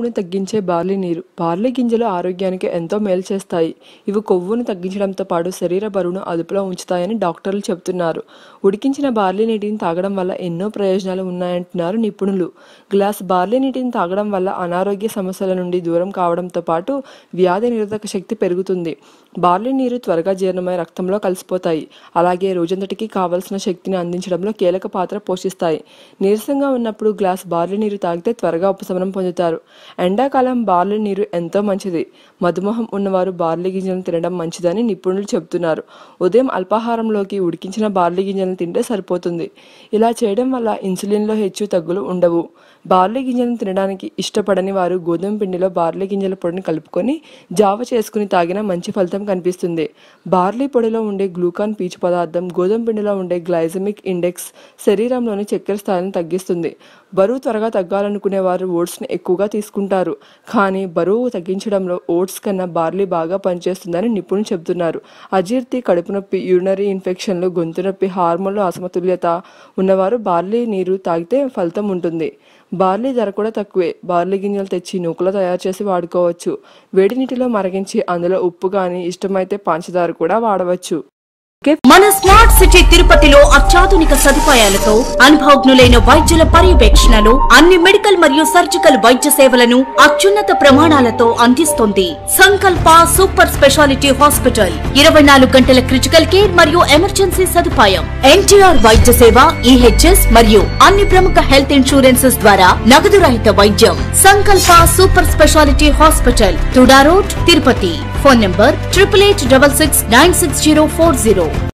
కొవ్వును తగ్గించే బార్లీ నీరు బార్లీ గింజలు ఆరోగ్యానికి ఎంతో మేలు చేస్తాయి ఇవి కొవ్వును తగ్గించడంతో పాటు శరీర బరువును అదుపులో ఉంచుతాయని డాక్టర్లు చెబుతున్నారు ఉడికించిన బార్లీ నీటిని తాగడం వల్ల ఎన్నో ప్రయోజనాలు ఉన్నాయంటున్నారు నిపుణులు గ్లాస్ బార్లీ నీటిని తాగడం వల్ల అనారోగ్య సమస్యల నుండి దూరం కావడంతో పాటు వ్యాధి నిరోధక శక్తి పెరుగుతుంది బార్లీ నీరు త్వరగా జీర్ణమై రక్తంలో కలిసిపోతాయి అలాగే రోజంతటికి కావలసిన శక్తిని అందించడంలో కీలక పాత్ర పోషిస్తాయి నీరసంగా ఉన్నప్పుడు గ్లాస్ బార్లీ నీరు తాగితే త్వరగా ఉపశమనం పొందుతారు ఎండాకాలం బార్లీ నీరు ఎంతో మంచిది మధుమేహం ఉన్నవారు బార్లీ గింజలను తినడం మంచిదని నిపుణులు చెబుతున్నారు ఉదయం అల్పాహారంలోకి ఉడికించిన బార్లీ గింజలను తింటే సరిపోతుంది ఇలా చేయడం వల్ల ఇన్సులిన్లో హెచ్చు తగ్గులు ఉండవు బార్లీ గింజలను తినడానికి ఇష్టపడని వారు గోధుమ పిండిలో బార్లీ గింజల పొడిని కలుపుకొని జావ చేసుకుని తాగిన మంచి ఫలితం కనిపిస్తుంది బార్లీ పొడిలో ఉండే గ్లూకాన్ పీచు పదార్థం గోధుమ పిండిలో ఉండే గ్లైజమిక్ ఇండెక్స్ శరీరంలోని చక్కెర స్థాయిని తగ్గిస్తుంది బరువు త్వరగా తగ్గాలనుకునే వారు ఓట్స్ని ఎక్కువగా తీసుకుంటారు కానీ బరువు తగ్గించడంలో ఓట్స్ కన్నా బార్లీ బాగా పనిచేస్తుందని నిపుణులు చెబుతున్నారు అజీర్తి కడుపు నొప్పి యూరినరీ ఇన్ఫెక్షన్లు గొంతు నొప్పి హార్మోన్ల అసమతుల్యత ఉన్నవారు బార్లీ నీరు తాగితే ఫలితం ఉంటుంది బార్లీ ధర కూడా తక్కువే బార్లీ గింజలు తెచ్చి నూకలు తయారు చేసి వాడుకోవచ్చు వేడి నీటిలో మరిగించి అందులో ఉప్పు కానీ ఇష్టమైతే పంచదార కూడా వాడవచ్చు మన స్మార్ట్ సిటీ తిరుపతిలో అత్యాధునిక సదుపాయాలతో అనుభవజ్ఞులైన వైద్యుల పర్యవేక్షణలో అన్ని మెడికల్ మరియు సర్జికల్ వైద్య సేవలను అత్యున్నత ప్రమాణాలతో అందిస్తుంది సంకల్ప సూపర్ స్పెషాలిటీ హాస్పిటల్ ఇరవై నాలుగు గంటల క్రిటికల్ కేర్ మరియు ఎమర్జెన్సీ సదుపాయం ఎన్టీఆర్ వైద్య సేవ ఈహెచ్ఎస్ మరియు అన్ని ప్రముఖ హెల్త్ ఇన్సూరెన్సెస్ ద్వారా నగదు రహిత వైద్యం Sankalp super speciality hospital TUDA road Tirupati phone number triple eight double six nine six zero four zero